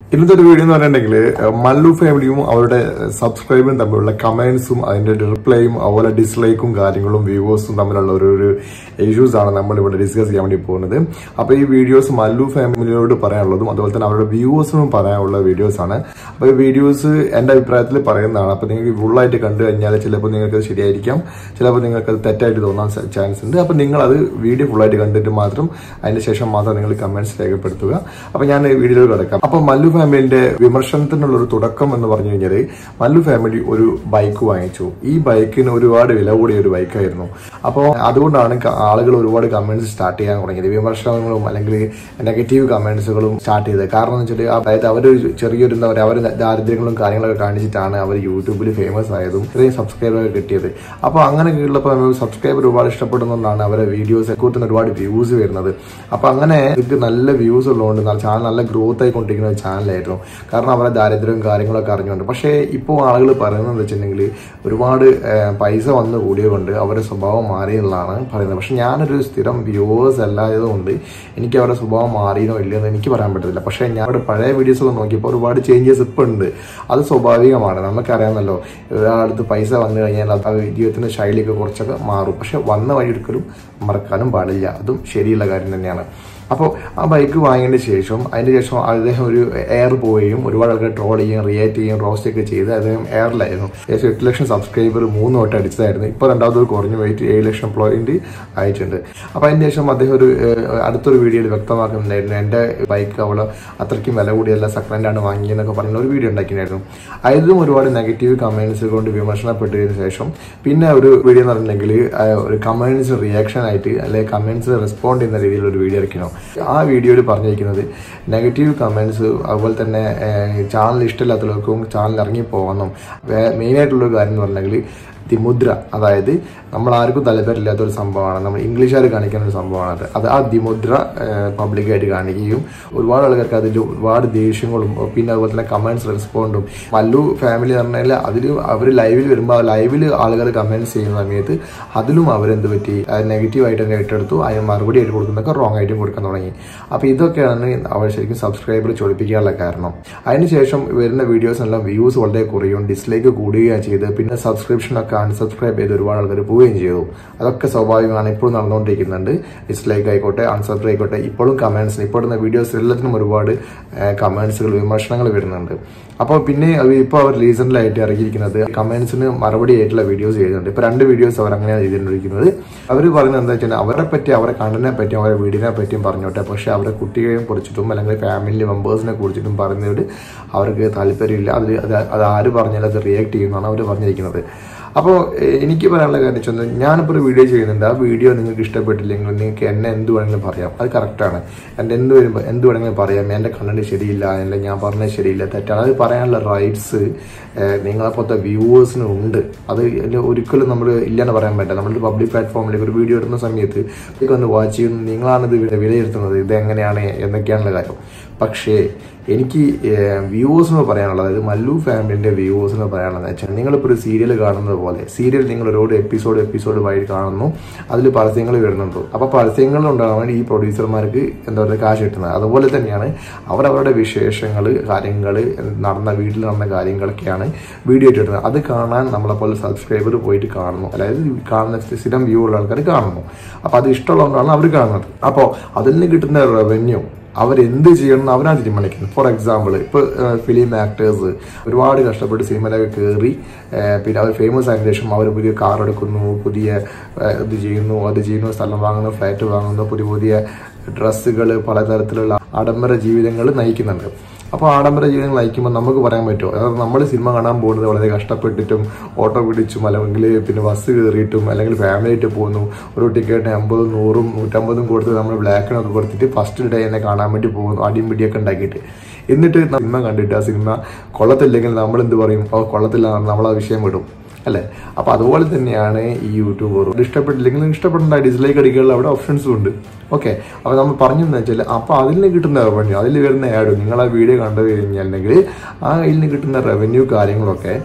ഇന്നത്തെ ഒരു വീഡിയോ എന്ന് പറഞ്ഞിട്ടുണ്ടെങ്കിൽ മല്ലു ഫാമിലിയും അവരുടെ സബ്സ്ക്രൈബറും തമ്മിലുള്ള കമന്റ്സും അതിന്റെ റിപ്ലൈയും അതുപോലെ ഡിസ്ലൈക്കും കാര്യങ്ങളും വ്യൂവേഴ്സും തമ്മിലുള്ള ഒരു ഒരു ഇഷ്യൂസ് ആണ് നമ്മൾ ഇവിടെ ഡിസ്കസ് ചെയ്യാൻ വേണ്ടി പോകുന്നത് അപ്പൊ ഈ വീഡിയോസ് മല്ലു ഫാമിലിയോട് പറയാനുള്ളതും അതുപോലെ തന്നെ അവരുടെ വ്യൂവേഴ്സിനും പറയാനുള്ള വീഡിയോസ് ആണ് അപ്പൊ ഈ വീഡിയോസ് എന്റെ അഭിപ്രായത്തിൽ പറയുന്നതാണ് അപ്പൊ നിങ്ങൾക്ക് ഫുള്ളായിട്ട് കണ്ടു കഴിഞ്ഞാൽ ചിലപ്പോൾ നിങ്ങൾക്ക് ശരിയായിരിക്കാം ചിലപ്പോൾ നിങ്ങൾക്ക് അത് തെറ്റായിട്ട് തോന്നാൻ ചാൻസ് ഉണ്ട് അപ്പൊ നിങ്ങൾ അത് വീഡിയോ ഫുള്ളായിട്ട് കണ്ടിട്ട് മാത്രം അതിന് ശേഷം മാത്രം നിങ്ങൾ കമന്റ്സ് രേഖപ്പെടുത്തുക അപ്പൊ ഞാൻ ഈ വീഡിയോയിൽ കിടക്കാം അപ്പൊ മല്ലു ഫാമിലിന്റെ വിമർശനത്തിനുള്ള ഒരു തുടക്കം എന്ന് പറഞ്ഞു കഴിഞ്ഞാല് മല്ലു ഫാമിലി ഒരു ബൈക്ക് വാങ്ങിച്ചു ഈ ബൈക്കിന് ഒരുപാട് വില കൂടിയ ഒരു ബൈക്കായിരുന്നു അപ്പോൾ അതുകൊണ്ടാണ് ക- ആളുകൾ ഒരുപാട് കമന്റ്സ് സ്റ്റാർട്ട് ചെയ്യാൻ തുടങ്ങിയത് വിമർശനങ്ങളും അല്ലെങ്കിൽ നെഗറ്റീവ് കമന്റ്സുകളും സ്റ്റാർട്ട് ചെയ്തത് കാരണം എന്ന് വെച്ചാൽ അതായത് അവർ ചെറിയൊരു എന്താ പറയുക അവർ ദാരിദ്ര്യങ്ങളും കാര്യങ്ങളൊക്കെ കാണിച്ചിട്ടാണ് അവർ യൂട്യൂബിൽ ഫേമസ് ആയതും ഇത്രയും സബ്സ്ക്രൈബർ കിട്ടിയത് അപ്പോൾ അങ്ങനെ ഉള്ളപ്പോൾ സബ്സ്ക്രൈബർ ഒരുപാട് ഇഷ്ടപ്പെടുന്നതുകൊണ്ടാണ് അവരെ വീഡിയോസ് കൂട്ടുന്ന ഒരുപാട് വ്യൂസ് വരുന്നത് അപ്പോൾ അങ്ങനെ ഇത് നല്ല വ്യൂസ് ഉള്ളതുകൊണ്ട് ചാനൽ നല്ല ഗ്രോത്ത് ആയിക്കൊണ്ടിരിക്കുന്ന ഒരു ചാനലായിരുന്നു കാരണം അവരെ ദാരിദ്ര്യവും കാര്യങ്ങളൊക്കെ അറിഞ്ഞുകൊണ്ട് പക്ഷേ ഇപ്പോൾ ആളുകൾ പറയുന്നത് വെച്ചിട്ടുണ്ടെങ്കിൽ ഒരുപാട് ഏഹ്, പൈസ വന്ന് കൂടിയതുകൊണ്ട് അവരുടെ സ്വഭാവം മാറിയെന്നുള്ളതാണ് പറയുന്നത് പക്ഷെ ഞാനൊരു സ്ഥിരം വ്യൂവേഴ്സ് അല്ലായതുകൊണ്ട് എനിക്ക് അവരുടെ സ്വഭാവം മാറിയോ ഇല്ലയോ എന്ന് എനിക്ക് പറയാൻ പറ്റത്തില്ല പക്ഷേ ഞാൻ അവിടെ പഴയ വീഡിയോസ് ഒക്കെ നോക്കിയപ്പോൾ ഒരുപാട് ചേഞ്ചസ് ഇപ്പോൾ ഉണ്ട് അത് സ്വാഭാവികമാണ് നമുക്കറിയാമല്ലോ ഒരാളടുത്ത് പൈസ വന്നു കഴിഞ്ഞാൽ അത് ആ ജീവിതത്തിന്റെ ശൈലിയൊക്കെ കുറച്ചൊക്കെ മാറും പക്ഷെ വന്ന വഴി ഒരിക്കലും മറക്കാനും പാടില്ല അതും ശരിയുള്ള കാര്യം തന്നെയാണ് അപ്പോൾ ആ ബൈക്ക് വാങ്ങിയതിന് ശേഷം അതിന് ശേഷം അദ്ദേഹം ഒരു എയർ പോവുകയും ഒരുപാട് ആൾക്കാർ ട്രോൾ ചെയ്യുകയും റിയാക്ട് ചെയ്യുകയും റോസ്റ്റ് ഒക്കെ ചെയ്ത് അദ്ദേഹം എയറിലായിരുന്നു ഏകദേശം എട്ട് ലക്ഷം സബ്സ്ക്രൈബർ മൂന്ന് വട്ടം അടിച്ചതായിരുന്നു ഇപ്പോൾ രണ്ടാമത് കുറഞ്ഞു പോയിട്ട് ഏഴ് ലക്ഷം പോയിന്റ് ആയിട്ടുണ്ട് അപ്പോൾ അതിന് ശേഷം അദ്ദേഹം ഒരു ഏഹ്, അടുത്തൊരു വീഡിയോയിൽ വ്യക്തമാക്കുന്നുണ്ടായിരുന്നു എൻ്റെ ബൈക്ക് അവൾ അത്രയ്ക്കും വില കൂടിയല്ല സെക്കൻഡ് ആണ് വാങ്ങിയെന്നൊക്കെ പറയുന്ന ഒരു വീഡിയോ ഉണ്ടാക്കിയിട്ടുണ്ടായിരുന്നു അതിലും ഒരുപാട് നെഗറ്റീവ് കമന്റ്സ് കൊണ്ട് വിമർശനപ്പെട്ടതിന് ശേഷം പിന്നെ ഒരു വീഡിയോ എന്ന് പറഞ്ഞിട്ടുണ്ടെങ്കിൽ ഒരു കമന്റ്സ് റിയാക്ഷൻ ആയിട്ട് അല്ലെങ്കിൽ കമന്റ്സ് റെസ്പോണ്ട് ചെയ്യുന്ന രീതിയിൽ ഒരു വീഡിയോ ഇറക്കണം ആ വീഡിയോയിൽ പറഞ്ഞിരിക്കുന്നത് നെഗറ്റീവ് കമന്റ്സ് അതുപോലെ തന്നെ ചാനൽ ഇഷ്ടമില്ലാത്തവർക്കും ചാനൽ ഇറങ്ങി പോകണം മെയിനായിട്ടുള്ള കാര്യം എന്ന് പറഞ്ഞിട്ടുണ്ടെങ്കിൽ ദിമുദ്ര അതായത് നമ്മൾ ആർക്കും താല്പര്യമില്ലാത്ത ഒരു സംഭവമാണ് നമ്മൾ ഇംഗ്ലീഷുകാർ കാണിക്കുന്ന ഒരു സംഭവമാണ് അത് അത് ആ ദിമുദ്ര പബ്ലിക്കായിട്ട് കാണിക്കുകയും ഒരുപാട് ആൾക്കാർക്ക് അതിൽ ഒരുപാട് ദേഷ്യങ്ങളും പിന്നെ അതുപോലെ തന്നെ കമന്റ്സ് റെസ്പോണ്ടും മല്ലു ഫാമിലി എന്ന് പറഞ്ഞാൽ അതിൽ അവർ ലൈവിൽ വരുമ്പോൾ ലൈവിൽ ആളുകൾ കമന്റ്സ് ചെയ്യുന്ന സമയത്ത് അതിലും അവരെന്ത് പറ്റി നെഗറ്റീവായിട്ട് തന്നെ ഏറ്റെടുത്തു അതിന് മറുപടി ആയിട്ട് കൊടുക്കുന്നതൊക്കെ റോങ് ആയിട്ടും കൊടുക്കാൻ തുടങ്ങി അപ്പോൾ ഇതൊക്കെയാണ് അവർ ശരിക്കും സബ്സ്ക്രൈബർ ചൊടിപ്പിക്കാനുള്ള കാരണം അതിനുശേഷം വരുന്ന വീഡിയോസ് എല്ലാം വ്യൂസ് വളരെ കുറയും ഡിസ്ലൈക്ക് കൂടുകയാണ് ചെയ്ത് പിന്നെ സബ്സ്ക്രിപ്ഷൻ ഒക്കെ അൺസബ്സ്ക്രൈബ് ചെയ്ത് ഒരുപാട് ആൾക്കാർ പോവുകയും ചെയ്തു അതൊക്കെ സ്വാഭാവികമാണ് ഇപ്പോഴും നടന്നുകൊണ്ടിരിക്കുന്നുണ്ട് ഡിസ്ലൈക്ക് ആയിക്കോട്ടെ അൺസബ്സ്ക്രൈബ് ആയിക്കോട്ടെ ഇപ്പോഴും കമന്റ്സ് ഇപ്പോഴുന്ന വീഡിയോസ് എല്ലാത്തിനും ഒരുപാട് കമന്റ്സുകൾ വിമർശനങ്ങൾ വരുന്നുണ്ട് അപ്പോൾ പിന്നെ അത് ഇപ്പോൾ അവർ റീസെന്റിലായിട്ട് ഇറങ്ങിയിരിക്കുന്നത് കമന്റ്സിന് മറുപടി ആയിട്ടുള്ള വീഡിയോസ് ചെയ്യുന്നുണ്ട് ഇപ്പോൾ രണ്ട് വീഡിയോസ് അവർ അങ്ങനെയാണ് ചെയ്തുകൊണ്ടിരിക്കുന്നത് അവർ പറയുന്നത് എന്താ വെച്ചാൽ അവരെ പറ്റി അവരെ കണ്ടനെ പറ്റിയും അവരെ വീടിനെ പറ്റിയും പറഞ്ഞോട്ടെ പക്ഷെ അവരെ കുട്ടികളെയും കുറിച്ചിട്ടും അല്ലെങ്കിൽ ഫാമിലി മെമ്പേഴ്സിനെ കുറിച്ചിട്ടും പറയുന്നതിൽ അവർക്ക് താല്പര്യമില്ല അതിൽ അത് അത് ആര് പറഞ്ഞാലും അത് റിയാക്ട് ചെയ്യുന്നതാണ് അവർ പറഞ്ഞിരിക്കുന്നത് അപ്പോൾ എനിക്ക് പറയാനുള്ള കാര്യം വെച്ചാൽ ഞാനിപ്പോൾ ഒരു വീഡിയോ ചെയ്യുന്നുണ്ട് ആ വീഡിയോ നിങ്ങൾക്ക് ഇഷ്ടപ്പെട്ടില്ലെങ്കിൽ നിങ്ങൾക്ക് എന്നെ എന്ത് വേണമെങ്കിലും പറയാം അത് കറക്റ്റാണ് എൻ്റെ എന്ത് വരുമ്പോൾ എന്ത് വേണമെങ്കിലും പറയാം എൻ്റെ കണ്ടന്റ് ശരിയില്ല അല്ലെങ്കിൽ ഞാൻ പറഞ്ഞത് ശരിയില്ല തെറ്റാണ് അത് പറയാനുള്ള റൈറ്റ്സ് നിങ്ങളെപ്പോലത്തെ വ്യൂവേഴ്സിന് ഉണ്ട് അത് ഇതില് ഒരിക്കലും നമ്മൾ ഇല്ലെന്ന് പറയാൻ പറ്റില്ല നമ്മൾ പബ്ലിക് പ്ലാറ്റ്ഫോമിലേക്ക് ഒരു വീഡിയോ ഇടുന്ന സമയത്ത് ഇതൊക്കെ ഒന്ന് വാച്ച് ചെയ്യുന്നു നിങ്ങളാണ് ഇത് വിലയിരുത്തുന്നത് ഇത് എങ്ങനെയാണ് എന്നൊക്കെയാണുള്ള കാര്യം പക്ഷേ എനിക്ക് വ്യൂവേഴ്സിന് പറയാനുള്ളത് അതായത് മല്ലു ഫാമിലിന്റെ വ്യൂവേഴ്സിന് പറയാനുള്ളത് വെച്ചാൽ നിങ്ങളിപ്പോൾ ഒരു സീരിയൽ കാണുന്നത് പോലെ സീരിയൽ നിങ്ങൾ ഓരോ എപ്പിസോഡ് എപ്പിസോഡ് വഴി കാണുന്നു അതിൽ പരസ്യങ്ങൾ വരുന്നുണ്ട് അപ്പോൾ പരസ്യങ്ങൾ ഉണ്ടാകാൻ ഈ പ്രൊഡ്യൂസർമാർക്ക് എന്താ പറയുക കാശ് കിട്ടുന്നത് അതുപോലെ തന്നെയാണ് അവരവരുടെ വിശേഷങ്ങൾ കാര്യങ്ങൾ നടന്ന വീട്ടിൽ നടന്ന കാര്യങ്ങളൊക്കെയാണ് വീഡിയോ ഇട്ടിടുന്നത് അത് കാണാൻ നമ്മളെപ്പോലെ സബ്സ്ക്രൈബർ പോയിട്ട് കാണുന്നു അതായത് ഈ കാണുന്ന സ്ഥിരം വ്യൂ ഉള്ള ആൾക്കാർ കാണുന്നു അപ്പോൾ അത് ഇഷ്ടമുള്ളതുകൊണ്ടാണ് അവർ കാണുന്നത് അപ്പോൾ അതിൽ നിന്ന് കിട്ടുന്ന റവന്യൂ അവരെന്ത് ചെയ്യണം എന്ന് അവരാണ് തീരുമാനിക്കുന്നത് ഫോർ എക്സാമ്പിൾ ഇപ്പോൾ ഫിലിം ആക്ടേഴ്സ് ഒരുപാട് കഷ്ടപ്പെട്ട് സിനിമയിലൊക്കെ കയറി പിന്നെ അവർ ഫേമസ് ആയതിനു ശേഷം അവർ പുതിയ കാർ എടുക്കുന്നു പുതിയ ഏഹ്, ഇത് ചെയ്യുന്നു അത് ചെയ്യുന്നു സ്ഥലം വാങ്ങുന്നു ഫ്ലാറ്റ് വാങ്ങുന്നു പുതിയ പുതിയ ഡ്രസ്സുകൾ പലതരത്തിലുള്ള ആഡംബര ജീവിതങ്ങൾ നയിക്കുന്നുണ്ട് അപ്പോൾ ആഡംബര ജീവിതങ്ങൾ നയിക്കുമ്പോൾ നമുക്ക് പറയാൻ പറ്റുമോ അതായത് നമ്മൾ സിനിമ കാണാൻ പോകുന്നത് വളരെ കഷ്ടപ്പെട്ടിട്ടും ഓട്ടോ പിടിച്ചും അല്ലെങ്കിൽ പിന്നെ ബസ് കയറിയിട്ടും അല്ലെങ്കിൽ ഫാമിലി ആയിട്ട് പോകുന്നു ഒരു ടിക്കറ്റിന് അമ്പതും നൂറും നൂറ്റമ്പതും കൊടുത്ത് നമ്മൾ ബ്ലാക്കിനൊക്കെ കൊടുത്തിട്ട് ഫസ്റ്റ് ഡേ തന്നെ കാണാൻ വേണ്ടി പോകുന്നു അടിയും പിടിയൊക്കെ ഉണ്ടാക്കിയിട്ട് എന്നിട്ട് സിനിമ കണ്ടിട്ട് ആ സിനിമ കൊള്ളത്തില്ലെങ്കിൽ നമ്മൾ എന്ത് പറയും ഓ കൊള്ളത്തില്ല നമ്മൾ ആ വിഷയം വിടും അല്ലേ അപ്പൊ അതുപോലെ തന്നെയാണ് ഈ യൂട്യൂബർ ഇഷ്ടപ്പെട്ടില്ലെങ്കിൽ ഇഷ്ടപ്പെടേണ്ട ഡിസ്ലൈക്ക് അടിക്കാനുള്ള അവിടെ ഓപ്ഷൻസും ഉണ്ട് ഓക്കെ അപ്പൊ നമ്മൾ പറഞ്ഞെന്ന് വെച്ചാൽ അപ്പൊ അതിൽ നിന്ന് കിട്ടുന്ന റവന്യൂ അതിൽ വരുന്ന ആഡ് നിങ്ങൾ ആ വീഡിയോ കണ്ടു കഴിഞ്ഞിട്ടുണ്ടെങ്കിൽ ആ അതിൽ നിന്ന് കിട്ടുന്ന റവന്യൂ കാര്യങ്ങളൊക്കെ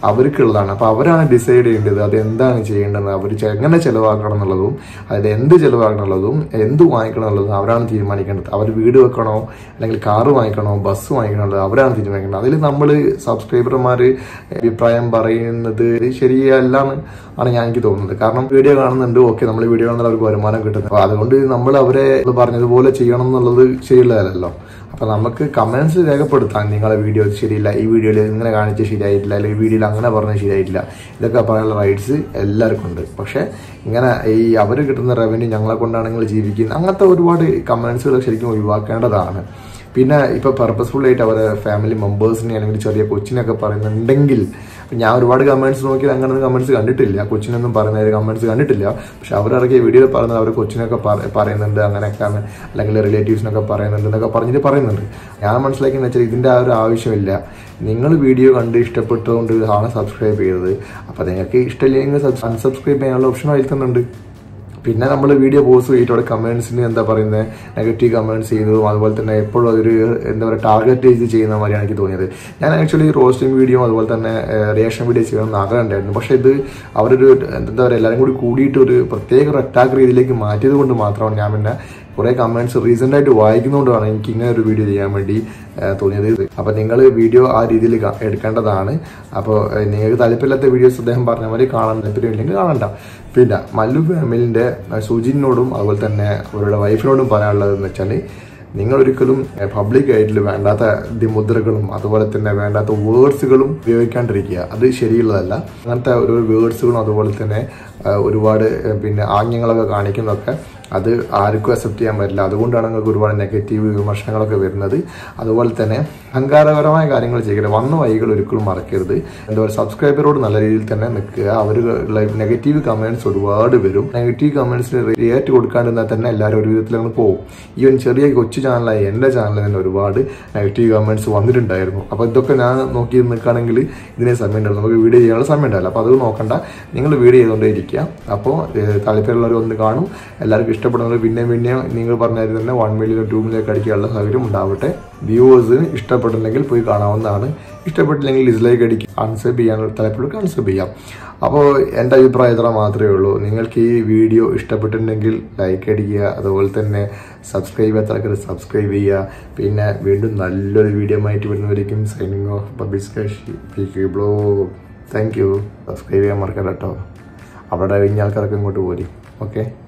അവർക്കുള്ളതാണ് അപ്പോൾ അവരാണ് ഡിസൈഡ് ചെയ്യേണ്ടത് അത് എന്താണ് ചെയ്യേണ്ടത് അവർ എങ്ങനെ ചിലവാക്കണം എന്നുള്ളതും അതിൽ എന്ത് ചിലവാക്കണം എന്നുള്ളതും എന്ത് വാങ്ങിക്കണം എന്നുള്ളതും അവരാണ് തീരുമാനിക്കേണ്ടത് അവർ വീട് വെക്കണോ അല്ലെങ്കിൽ കാറ് വാങ്ങിക്കണോ ബസ് വാങ്ങിക്കണോ എന്നുള്ളത് അവരാണ് തീരുമാനിക്കേണ്ടത് അതിൽ നമ്മൾ സബ്സ്ക്രൈബർമാർ അഭിപ്രായം പറയുന്നത് ശരിയല്ല എന്ന് ആണ് ഞാൻ എനിക്ക് തോന്നുന്നത് കാരണം വീഡിയോ കാണുന്നുണ്ട് ഓക്കെ നമ്മൾ വീഡിയോ കാണുന്ന അവർക്ക് വരുമാനം കിട്ടുന്നത് അപ്പോൾ അതുകൊണ്ട് നമ്മൾ അവരെ പറഞ്ഞതുപോലെ ചെയ്യണം എന്നുള്ളത് ശരിയുള്ളതല്ലോ അപ്പൊ നമുക്ക് കമന്റ്സ് രേഖപ്പെടുത്താം നിങ്ങളെ വീഡിയോ ശരിയില്ല ഈ വീഡിയോയിൽ ഇങ്ങനെ കാണിച്ച് ശരിയായിട്ടില്ല അല്ലെങ്കിൽ ഈ വീഡിയോയിൽ അങ്ങനെ പറഞ്ഞത് ശരിയായിട്ടില്ല ഇതൊക്കെ പറയാനുള്ള റൈറ്റ്സ് എല്ലാവർക്കും ഉണ്ട് പക്ഷെ ഇങ്ങനെ ഈ അവർ കിട്ടുന്ന റവന്യൂ ഞങ്ങളെ കൊണ്ടാണ് നിങ്ങൾ ജീവിക്കുന്നത് അങ്ങനത്തെ ഒരുപാട് കമന്റ്സുകൾ ശരിക്കും ഒഴിവാക്കേണ്ടതാണ് പിന്നെ ഇപ്പൊ പർപ്പസ്ഫുൾ ആയിട്ട് അവരെ ഫാമിലി മെമ്പേഴ്സിനെ അല്ലെങ്കിൽ ചെറിയ കൊച്ചിനൊക്കെ പറയുന്നുണ്ടെങ്കിൽ ഞാൻ ഒരുപാട് കമന്റ്സ് നോക്കി അങ്ങനെ കമന്റ്സ് കണ്ടിട്ടില്ല കൊച്ചിനൊന്നും പറയുന്ന കമന്റ്സ് കണ്ടിട്ടില്ല പക്ഷെ അവരിറക്കിയ വീഡിയോയിൽ പറയുന്നത് അവർ കൊച്ചിനൊക്കെ പറ- പറയുന്നുണ്ട് അങ്ങനെയൊക്കെയാണ് അല്ലെങ്കിൽ റിലേറ്റീവ്സിനൊക്കെ പറയുന്നുണ്ട് എന്നൊക്കെ പറഞ്ഞിട്ട് പറയുന്നുണ്ട് ഞാൻ മനസ്സിലാക്കിയെന്ന് വെച്ചാൽ ഇതിന്റെ ആ ഒരു ആവശ്യമില്ല നിങ്ങൾ വീഡിയോ കണ്ട് ഇഷ്ടപ്പെട്ടതുകൊണ്ട് ആണ് സബ്സ്ക്രൈബ് ചെയ്തത് അപ്പൊ നിങ്ങൾക്ക് ഇഷ്ടമില്ലെങ്കിൽ അൺസബ്സ്ക്രൈബ് ചെയ്യാനുള്ള ഓപ്ഷൻ അതിൽ തന്നെ ഉണ്ട് പിന്നെ നമ്മൾ വീഡിയോ പോസ്റ്റ് ചെയ്തിട്ട് കമന്റ്സിന് എന്താ പറയുന്നത് നെഗറ്റീവ് കമന്റ്സ് ചെയ്യുന്നതും അതുപോലെ തന്നെ എപ്പോഴും അതൊരു എന്താ പറയുക ടാർഗറ്റ് ചെയ്ത് ചെയ്യുന്ന മാതിരിയാണ് എനിക്ക് തോന്നിയത് ഞാൻ ആക്ച്വലി റോസ്റ്റിംഗ് വീഡിയോ അതുപോലെ തന്നെ റിയാക്ഷൻ വീഡിയോ ചെയ്യണമെന്ന് ആഗ്രഹം ഉണ്ടായിരുന്നു പക്ഷേ ഇത് അവരൊരു എന്താ പറയുക എല്ലാവരും കൂടി കൂടിയിട്ട് ഒരു പ്രത്യേക ഒരു അറ്റാക്ക് രീതിയിലേക്ക് മാറ്റിയത് കൊണ്ട് മാത്രമാണ് ഞാൻ പിന്നെ കുറെ കമന്റ്സ് റീസെന്റ് ആയിട്ട് വായിക്കുന്നതുകൊണ്ടാണ് എനിക്ക് ഇങ്ങനെ ഒരു വീഡിയോ ചെയ്യാൻ വേണ്ടി ആ, തോന്നിയത് അപ്പൊ നിങ്ങൾ വീഡിയോ ആ രീതിയിൽ ക- എടുക്കേണ്ടതാണ് അപ്പോൾ നിങ്ങൾക്ക് താല്പര്യമില്ലാത്ത വീഡിയോസ് അദ്ദേഹം പറഞ്ഞ മാതിരി കാണാൻ താല്പര്യമില്ലെങ്കിൽ കാണണ്ട പിന്നെ മല്ലു ഫാമിലിന്റെ ആ, സുജിനോടും അതുപോലെ തന്നെ അവരുടെ വൈഫിനോടും പറയാനുള്ളത് എന്ന് വെച്ചാൽ നിങ്ങൾ ഒരിക്കലും പബ്ലിക് ആയിട്ട് വേണ്ടാത്ത ദിമുദ്രകളും അതുപോലെ തന്നെ വേണ്ടാത്ത വേർഡ്സുകളും ഉപയോഗിക്കാണ്ടിരിക്കുക അത് ശരിയുള്ളതല്ല അങ്ങനത്തെ ഒരു വേർഡ്സുകളും അതുപോലെ തന്നെ ആ, ഒരുപാട് ആ, പിന്നെ ആംഗ്യങ്ങളൊക്കെ കാണിക്കുന്നതൊക്കെ അത് ആർക്കും അക്സെപ്റ്റ് ചെയ്യാൻ പറ്റില്ല അതുകൊണ്ടാണ് നിങ്ങൾക്ക് ഒരുപാട് നെഗറ്റീവ് വിമർശനങ്ങളൊക്കെ വരുന്നത് അതുപോലെ തന്നെ അഹങ്കാരപരമായ കാര്യങ്ങൾ ചെയ്യരുത് വന്ന വഴികൾ ഒരിക്കലും മറക്കരുത് എന്താ പറയുക സബ്സ്ക്രൈബറോട് നല്ല രീതിയിൽ തന്നെ നിൽക്കുക അവർ നെഗറ്റീവ് കമന്റ്സ് ഒരുപാട് വരും നെഗറ്റീവ് കമന്റ്സിന് റിയാക്ട് കൊടുക്കാണ്ടിരുന്നാൽ തന്നെ എല്ലാവരും ഒരു വിധത്തിൽ അങ്ങ് പോകും ഈവൻ ചെറിയ കൊച്ചു ചാനലായ എൻ്റെ ചാനലിൽ തന്നെ ഒരുപാട് നെഗറ്റീവ് കമന്റ്സ് വന്നിട്ടുണ്ടായിരുന്നു അപ്പോൾ ഇതൊക്കെ ഞാൻ നോക്കി നിൽക്കുകയാണെങ്കിൽ ഇതിനെ സമയം ഉണ്ടായിരുന്നു നമുക്ക് വീഡിയോ ചെയ്യാനുള്ള സമയം ഉണ്ടാവില്ല അപ്പോൾ അത് നോക്കണ്ട നിങ്ങൾ വീഡിയോ ചെയ്തുകൊണ്ടേ ഇരിക്കുക അപ്പോൾ താല്പര്യമുള്ളവർ ഒന്ന് കാണും എല്ലാവർക്കും ഇഷ്ടപ്പെടുന്നവർ പിന്നെയും പിന്നെയും നിങ്ങൾ പറഞ്ഞാൽ തന്നെ വൺ മില്യൺ ടു മില്യൺ ഒക്കെ അടിക്കാനുള്ള സൗകര്യം ഉണ്ടാവട്ടെ വ്യൂവേഴ്സിന് ഇഷ്ടപ്പെട്ടില്ലെങ്കിൽ പോയി കാണാവുന്നതാണ് ഇഷ്ടപ്പെട്ടില്ലെങ്കിൽ ഡിസ്ലൈക്ക് അടിക്കുക അൺസബ് ചെയ്യാനുള്ള താല്പര്യം അൺസബ് ചെയ്യാം അപ്പോൾ എൻ്റെ അഭിപ്രായം ഇത്ര മാത്രമേ ഉള്ളൂ നിങ്ങൾക്ക് ഈ വീഡിയോ ഇഷ്ടപ്പെട്ടിട്ടുണ്ടെങ്കിൽ ലൈക്ക് അടിക്കുക അതുപോലെ തന്നെ സബ്സ്ക്രൈബ് ചെയ്യാത്ത ആൾക്കാർ സബ്സ്ക്രൈബ് ചെയ്യുക പിന്നെ വീണ്ടും നല്ലൊരു വീഡിയോ ആയിട്ട് വരുന്നവരിക്കും സൈനിങ് ഓഫ് ബബിസ്കാഷി ബ്ലോഗ് താങ്ക് യു സബ്സ്ക്രൈബ് ചെയ്യാൻ മറക്കണ്ട കേട്ടോ അവിടെ കഴിഞ്ഞ ആൾക്കാരൊക്കെ ഇങ്ങോട്ട് പോരും ഓക്കെ